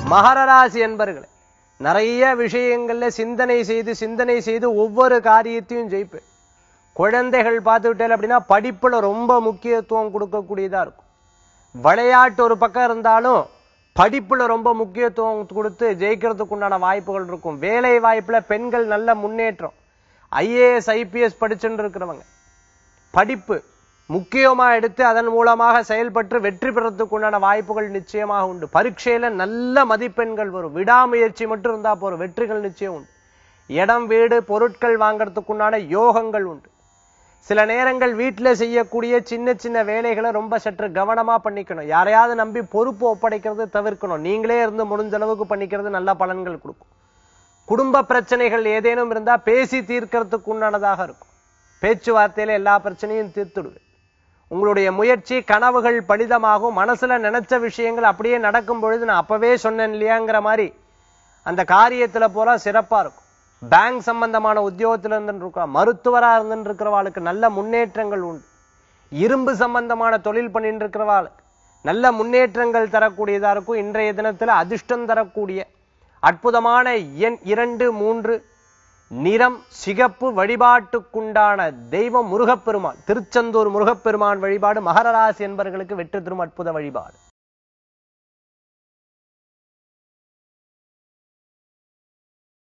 மகர ராசி என்பர்களே நிறைய விஷயங்கள்ல சிந்தனை செய்து சிந்தனை செய்து ஒவ்வொரு காரியத்தையும் ஜெயிப்பேன் குழந்தைகள் பார்த்துக்கிட்டே அப்படின்னா படிப்புல ரொம்ப முக்கியத்துவம் கொடுக்கக்கூடியதா இருக்கும் விளையாட்டு ஒரு பக்கம் இருந்தாலும் படிப்புல ரொம்ப முக்கியத்துவம் கொடுத்து ஜெயிக்கிறதுக்கு உண்டான வாய்ப்புகள் இருக்கும் வேலை வாய்ப்புல பெண்கள் நல்ல முன்னேற்றம் ஐஏஎஸ் ஐபிஎஸ் படிச்சுட்டு இருக்கிறவங்க படிப்பு முக்கியமா எடுத்து அதன் மூலமாக செயல்பட்டு வெற்றி பெறத்துக்கு உண்டான வாய்ப்புகள் நிச்சயமாக உண்டு பரீட்சையில நல்ல மதிப்பெண்கள் வரும் விடாமுயற்சி மட்டும் இருந்தா போதும் வெற்றிகள் நிச்சயம் உண்டு இடம் வீடு பொருட்கள் வாங்கறதுக்கு உண்டான யோகங்கள் உண்டு சில நேரங்கள் வீட்டுல செய்யக்கூடிய சின்ன சின்ன வேலைகளை ரொம்ப சற்று கவனமா பண்ணிக்கணும் யாரையாவது நம்பி பொறுப்பு ஒப்படைக்கிறது தவிர்க்கணும் நீங்களே இருந்து முடிஞ்ச அளவுக்கு பண்ணிக்கிறது நல்ல பலன்கள் கொடுக்கும் குடும்ப பிரச்சனைகள் ஏதேனும் இருந்தா பேசி தீர்க்கறதுக்கு உண்டானதாக இருக்கும் பேச்சுவார்த்தையில எல்லா பிரச்சனையும் தீர்த்துடுவேன் உங்களுடைய முயற்சி கனவுகள் பலிதமாகும் மனசுல நினைச்ச விஷயங்கள் அப்படியே நடக்கும் பொழுது நான் அப்பவே சொன்னேன் இல்லையாங்கிற மாதிரி அந்த காரியத்துல போல சிறப்பா இருக்கும் பேங்க் சம்பந்தமான உத்தியோகத்துல இருந்து இருக்கலாம் மருத்துவரா இருந்து இருக்கிறவாளுக்கு நல்ல முன்னேற்றங்கள் உண்டு இரும்பு சம்பந்தமான தொழில் பண்ணிட்டு இருக்கிறவாளுக்கு நல்ல முன்னேற்றங்கள் தரக்கூடியதா இருக்கும் இன்றைய தினத்துல அதிர்ஷ்டம் தரக்கூடிய அற்புதமான எண் இரண்டு மூன்று நிறம் சிகப்பு வழிபாட்டுக்குண்டான தெய்வம் முருகப்பெருமான் திருச்செந்தூர் முருகப்பெருமான் வழிபாடு மகர ராசி என்பவர்களுக்கு வெற்றி தரும் அற்புத வழிபாடு